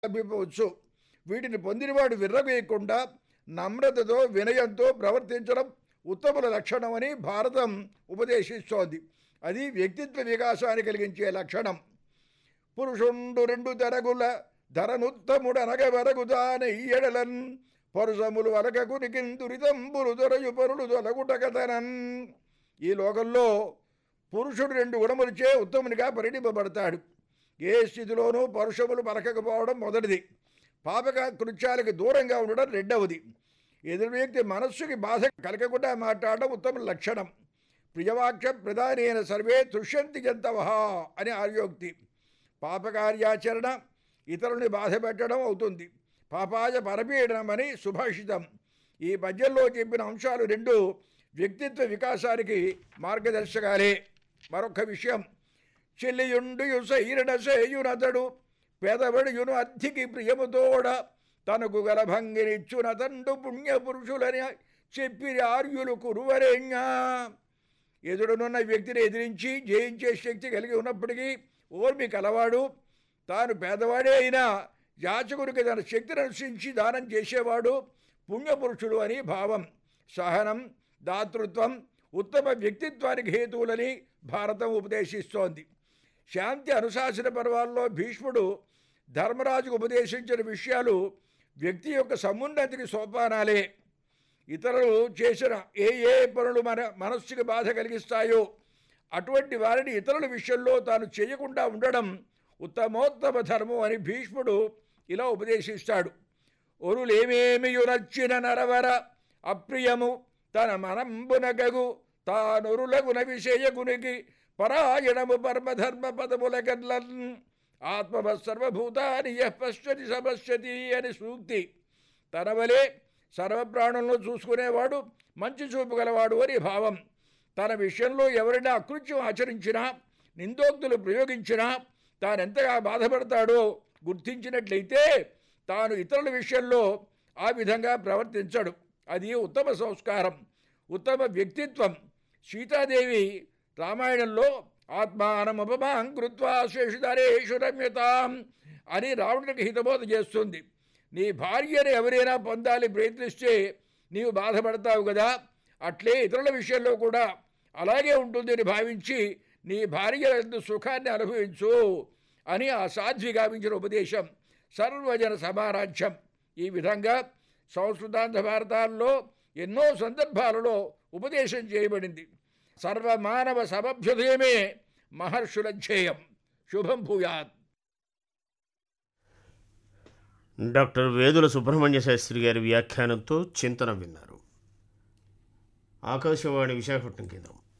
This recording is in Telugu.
లభించవచ్చు వీటిని పొందినవాడు విర్రవేయకుండా నమ్రతతో వినయంతో ప్రవర్తించడం ఉత్తముల లక్షణమని భారతం ఉపదేశిస్తోంది అది వ్యక్తిత్వ వికాసాన్ని కలిగించే లక్షణం పురుషుండు రెండు తెరగుల ధరనుత్తముడనగ వరగుదాన ఈయడలన్ పరుసములు వరకకునికి దురితంబులు దొరయు పరులు తొలగుటకతనన్ ఈ లోకంలో పురుషుడు రెండు గుణములచే ఉత్తమునిగా పరిణింపబడతాడు ఏ స్థితిలోనూ పరుషములు పలకకపోవడం మొదటిది పాపక కృత్యాలకు దూరంగా ఉండడం రెండవది ఎదురు వ్యక్తి మనస్సుకి బాధ కలగకుండా మాట్లాడడం ఉత్తమ లక్షణం ప్రియవాక్య ప్రధానైన సర్వే తుష్యంతి జంతవహ అని ఆర్యోక్తి పాపకార్యాచరణ ఇతరుల్ని బాధ పెట్టడం అవుతుంది పాపాయ పరపీడనం అని సుభాషితం ఈ పద్యంలో చెప్పిన అంశాలు రెండు వ్యక్తిత్వ వికాసానికి మార్గదర్శకాలే మరొక విషయం చెల్లియుండు సైరణ సేయునతడు పెదవడియును అద్ధికి ప్రియముతోడ తనకు గల భంగినిచ్చునతండు పుణ్యపురుషులని చెప్పి ఆర్యులు కురువరేణ్యా ఎదుడునున్న వ్యక్తిని ఎదిరించి జయించే శక్తి కలిగి ఉన్నప్పటికీ ఓర్మి కలవాడు తాను పేదవాడే అయినా యాచకుడికి తన శక్తిని అనుసరించి దానం చేసేవాడు పుణ్యపురుషుడు అని భావం సహనం దాతృత్వం ఉత్తమ వ్యక్తిత్వానికి హేతువులని భారతం ఉపదేశిస్తోంది శాంతి అనుశాసన పర్వాల్లో భీష్ముడు ధర్మరాజుకు ఉపదేశించిన విషయాలు వ్యక్తి యొక్క సమున్నతికి సోపానాలే ఇతరులు చేసిన ఏ ఏ పనులు మన మనస్సుకి బాధ కలిగిస్తాయో అటువంటి వారిని ఇతరుల విషయంలో తాను చేయకుండా ఉండడం ఉత్తమోత్తమ ధర్మం అని భీష్ముడు ఇలా ఉపదేశిస్తాడు ఒరులేమేమియు నచ్చిన నరవర అప్రియము తన మనంబునగగు తానొరులగున విషయగునికి పరాయణము పరమధర్మ పదములకల్లన్ ఆత్మవ సర్వభూతాని యః పశ్యతి సమస్యతి అని సూక్తి తన వలె సర్వప్రాణులను చూసుకునేవాడు మంచి చూపు గలవాడు అని భావం తన విషయంలో ఎవరైనా అకృత్యం ఆచరించినా నిందోక్తులు ప్రయోగించినా తానెంతగా బాధపడతాడో గుర్తించినట్లయితే తాను ఇతరుల విషయంలో ఆ విధంగా ప్రవర్తించడు అది ఉత్తమ సంస్కారం ఉత్తమ వ్యక్తిత్వం సీతాదేవి రామాయణంలో ఆత్మానముపమాం కృత్వా శేషుధరేషు రమ్యతాం అని రావణుడికి హితబోధ చేస్తుంది నీ భార్యను ఎవరైనా పొందాలి ప్రయత్నిస్తే నీవు బాధపడతావు కదా అట్లే ఇతరుల విషయంలో కూడా అలాగే ఉంటుందని భావించి నీ భార్య ఎందు సుఖాన్ని అనుభవించు అని ఆ సాధ్వి గావించిన ఉపదేశం సర్వజన సమారాధ్యం ఈ విధంగా సంస్కృతాంధ్ర భారతాల్లో ఎన్నో సందర్భాలలో ఉపదేశం చేయబడింది సర్వమానవ సమభ్యుదయమే మహర్షుల ధ్యేయం శుభం భూయాత్ డాక్టర్ వేదుల సుబ్రహ్మణ్య శాస్త్రి గారి వ్యాఖ్యానంతో చింతన విన్నారు ఆకాశవాణి విశాఖపట్నం కేంద్రం